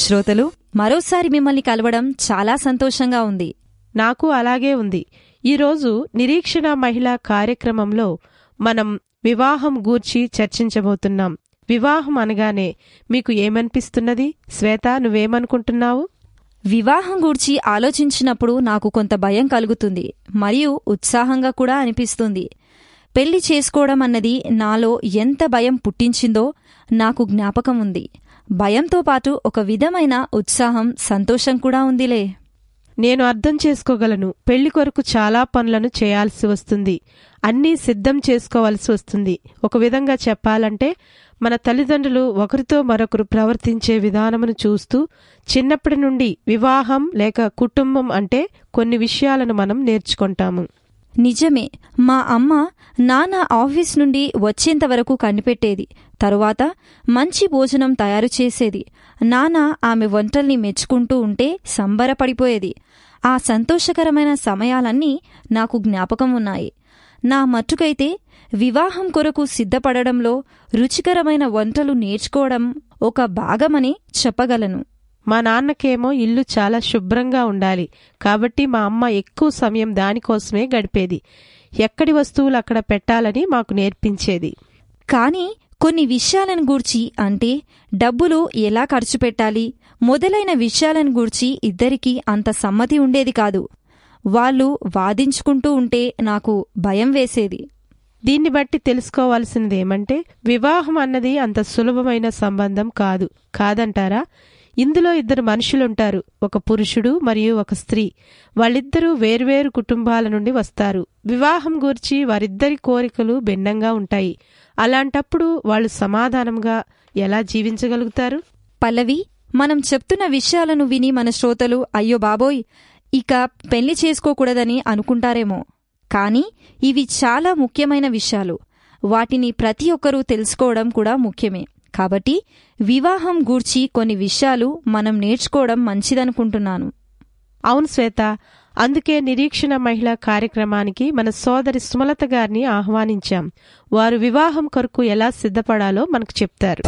శ్రోతలు మరోసారి మిమ్మల్ని కలవడం చాలా సంతోషంగా ఉంది నాకు అలాగే ఉంది ఈరోజు నిరీక్షణ మహిళా కార్యక్రమంలో మనం వివాహం గూర్చి చర్చించబోతున్నాం వివాహం అనగానే మీకు ఏమనిపిస్తున్నది శ్వేత నువ్వేమనుకుంటున్నావు వివాహం గూర్చి ఆలోచించినప్పుడు నాకు కొంత భయం కలుగుతుంది మరియు ఉత్సాహంగా కూడా అనిపిస్తుంది పెళ్లి చేసుకోవడం అన్నది నాలో ఎంత భయం పుట్టించిందో నాకు జ్ఞాపకం ఉంది భయంతో పాటు ఒక విధమైన ఉత్సాహం సంతోషం కూడా ఉందిలే నేను అర్థం చేసుకోగలను పెళ్లి కొరకు చాలా పనులను చేయాల్సి వస్తుంది అన్నీ సిద్ధం చేసుకోవాల్సి వస్తుంది ఒక విధంగా చెప్పాలంటే మన తల్లిదండ్రులు ఒకరితో మరొకరు ప్రవర్తించే విధానమును చూస్తూ చిన్నప్పటి నుండి వివాహం లేక కుటుంబం అంటే కొన్ని విషయాలను మనం నేర్చుకుంటాము నిజమే మా అమ్మ నాన్న ఆఫీస్ నుండి వచ్చేంత వరకు కనిపెట్టేది తరువాత మంచి భోజనం తయారు చేసేది నాన్న ఆమె వంటల్ని మెచ్చుకుంటూ ఉంటే సంబరపడిపోయేది ఆ సంతోషకరమైన సమయాలన్నీ నాకు జ్ఞాపకం ఉన్నాయి నా మట్టుకైతే వివాహం కొరకు సిద్ధపడడంలో రుచికరమైన వంటలు నేర్చుకోవడం ఒక భాగమని చెప్పగలను మా నాన్నకేమో ఇల్లు చాలా శుభ్రంగా ఉండాలి కాబట్టి మా అమ్మ ఎక్కువ సమయం దానికోసమే గడిపేది ఎక్కడి వస్తువులు అక్కడ పెట్టాలని మాకు నేర్పించేది కానీ కొన్ని విషయాలను గూర్చి అంటే డబ్బులు ఎలా ఖర్చు పెట్టాలి మొదలైన విషయాలను గూర్చి ఇద్దరికీ అంత సమ్మతి ఉండేది కాదు వాళ్ళు వాదించుకుంటూ ఉంటే నాకు భయం వేసేది దీన్ని బట్టి తెలుసుకోవాల్సినది ఏమంటే వివాహం అన్నది అంత సులభమైన సంబంధం కాదు కాదంటారా ఇందులో ఇద్దరు మనుషులుంటారు ఒక పురుషుడు మరియు ఒక స్త్రీ వాళ్ళిద్దరూ వేర్వేరు కుటుంబాల నుండి వస్తారు వివాహం గూర్చి వారిద్దరి కోరికలు భిన్నంగా ఉంటాయి అలాంటప్పుడు వాళ్ళు సమాధానంగా ఎలా జీవించగలుగుతారు పల్లవి మనం చెప్తున్న విషయాలను విని మన శ్రోతలు అయ్యో బాబోయ్ ఇక పెళ్లి చేసుకోకూడదని అనుకుంటారేమో కానీ ఇవి చాలా ముఖ్యమైన విషయాలు వాటిని ప్రతి ఒక్కరూ తెలుసుకోవడం కూడా ముఖ్యమే కాబట్టి వివాహం గూర్చి కొన్ని విషయాలు మనం నేర్చుకోవడం మంచిదనుకుంటున్నాను అవును శ్వేత అందుకే నిరీక్షణ మహిళా కార్యక్రమానికి మన సోదరి సుమలత గారిని ఆహ్వానించాం వారు వివాహం కొరకు ఎలా సిద్ధపడాలో మనకు చెప్తారు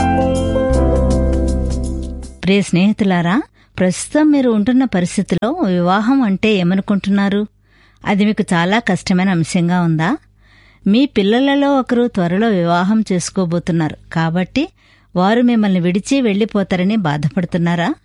ప్రియ స్నేహితులారా ప్రస్తుతం మీరు ఉంటున్న పరిస్థితిలో వివాహం అంటే ఏమనుకుంటున్నారు అది మీకు చాలా కష్టమైన అంశంగా ఉందా మీ పిల్లలలో ఒకరు త్వరలో వివాహం చేసుకోబోతున్నారు కాబట్టి వారు మిమ్మల్ని విడిచి వెళ్లిపోతారని బాధపడుతున్నారా